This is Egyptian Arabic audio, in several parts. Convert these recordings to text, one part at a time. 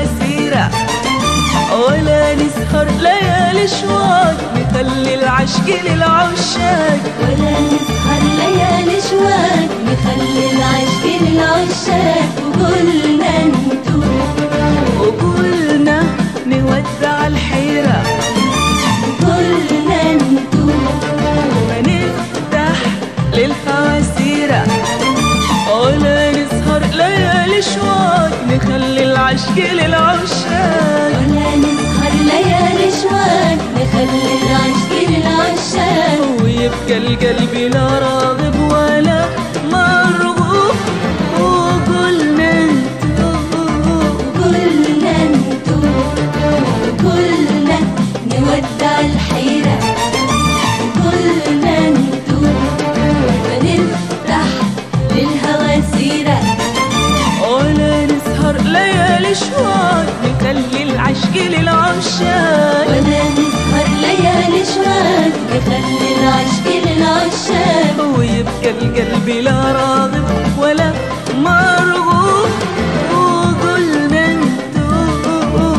الهوى ولا نسهر ليالي شواق نخلي العشق للعشاق ولا نسهر ليالي شواق نخلي العشق للعشاق وقلنا نتوب وقلنا نودع الحيرة وقلنا نتوب ونفتح للهوى سيرة ولا نسهر ليالي شواق نخلي العشق للعشاق ولا نسهر ليالي شواق نخلي العشق للعشاق ويبقى القلب لا راغب ولا مرغوب وقلنا نتوب وقلنا نتوب وقلنا نودع الحيرة وقلنا نتوب ونفتح للهوى سيرة ولا نسهر ليالي شواق نخلي العشق للعشاق ولا نسهر ليالي شواق نخلي العشق للعشاق ويبقى القلب لا راغب ولا مرغوب وقلنا نتوب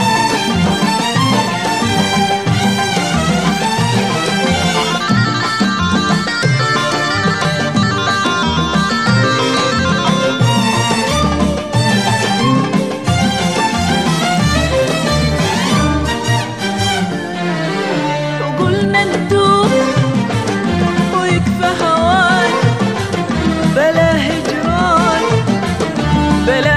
وقلنا ندوب ويكفى هواي بلا هجران بلا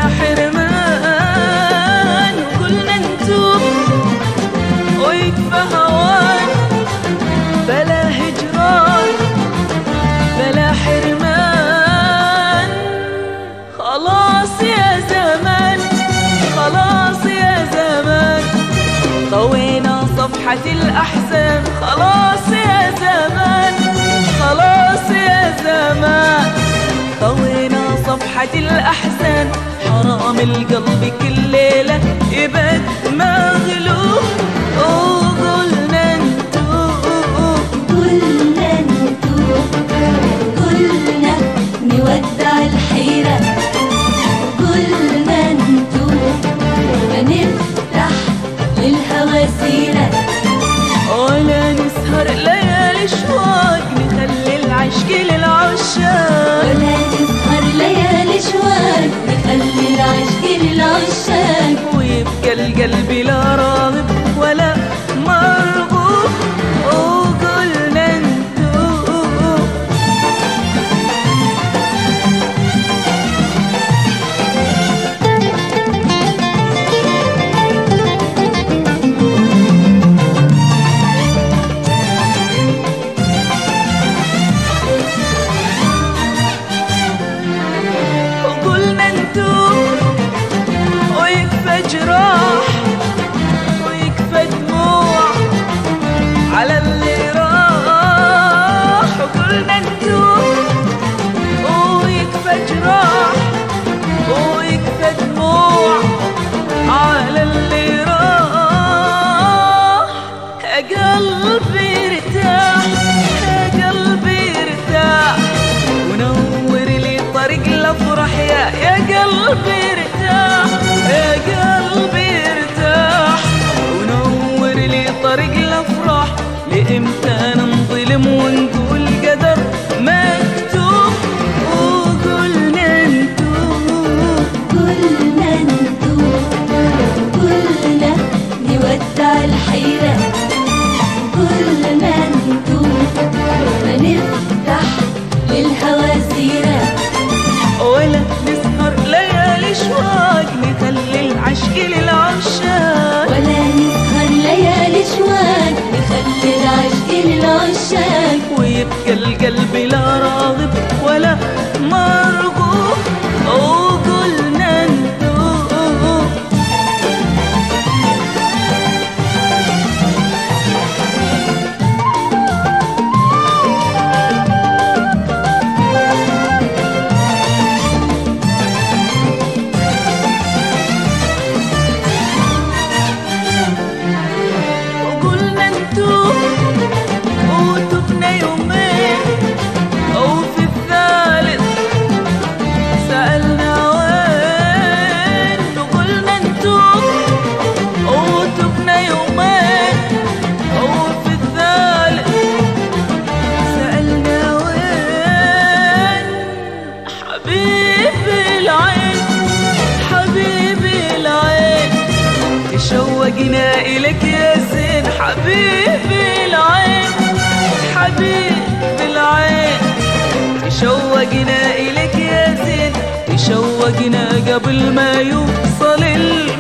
حرمان وقلنا ندوب ويكفى هواي بلا هجران بلا حرمان خلاص يا زمان خلاص يا زمان طوينا صفحة الأحزان خلاص يا زمان خلاص يا زمان طوينا صفحة الأحزان حرام القلب كل ليلة يبد مغلوب وقلنا نتوب قلنا نتوب قلنا نودع الحيرة قلنا نتوب ونفتح للهوى سيرة ولا نسهر ليالي شواق نخلي العشق للعشاق ولا نسهر ليالي شواق نخلي العشق للعشاق ويبقى القلب لا راغب ولا مرغوب وقلنا نتوب وقلنا نتوب ويكفى جراح ويكفى دموع على اللي راح وقلنا نتوب ويكفى جراح ويكفى دموع على اللي راح يا قلبي ارتاح يا قلبي ارتاح ونور لي طريق الافراح يا يا قلبي ارتاح يا قلبي ارتاح ونور لي طريق الافراح لامتى ننظلم ونقول قدر مكتوب وقلنا نتوب قلنا نتوب قلنا نودع الحيرة قلنا نتوب ونفتح للهوى سيرة ولا نسهر ليالي شواق نخلي العشق للعشاق ولا نسهر ليالي شواق نخلي العشق للعشاق حبيبي العين حبيبي العين تشوقنا إليك يا زين حبيبي العين حبيبي العين تشوقنا إليك يا زين تشوقنا قبل ما يوصل الليل